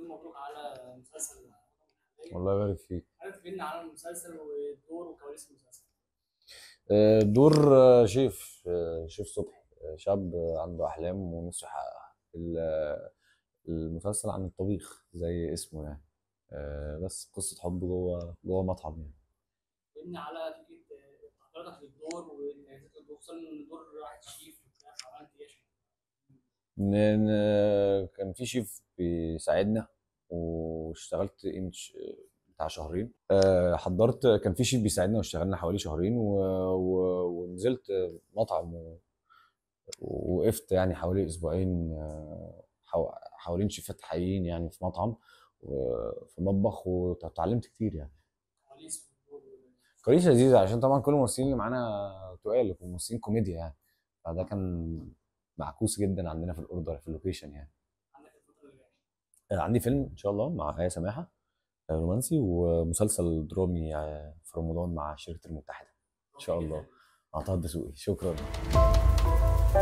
مبروك على مسلسل الله يبارك فيك عارف تكلمنا عن المسلسل والدور وكواليس المسلسل آه، دور آه، شيف آه، شيف صبحي آه، شاب آه، عنده أحلام ونفسه يحققها ال- آه، المسلسل عن الطبيخ زي اسمه يعني آه، بس قصة حب جوه جوه مطعم يعني كلمنا على فكره آه، تحضيراتك للدور وانك توصل ان الدور واحد شيف وبتاع عملت ايه عشان ن- ن- كان في شيف بيساعدنا واشتغلت قيمة ش- بتاع شهرين آه، حضرت كان في شيف بيساعدنا واشتغلنا حوالي شهرين و... و... ونزلت مطعم و... ووقفت يعني حوالي اسبوعين آه، حو... حوالين شيفات حقيقيين يعني في مطعم وفي مطبخ وتعلمت كتير يعني كواليس والدور كويس لذيذة عشان طبعا كل الممثلين اللي معانا تقال وممثلين كوميديا يعني فده كان معكوس جدا عندنا في الاوردر في اللوكيشن يعني عندك الفتره اللي جايه آه، عندي فيلم ان شاء الله مع آية سماحة آه، رومانسي ومسلسل درامي آه، في رمضان مع شركة المتحدة ان شاء الله مع طه الدسوقي شكرا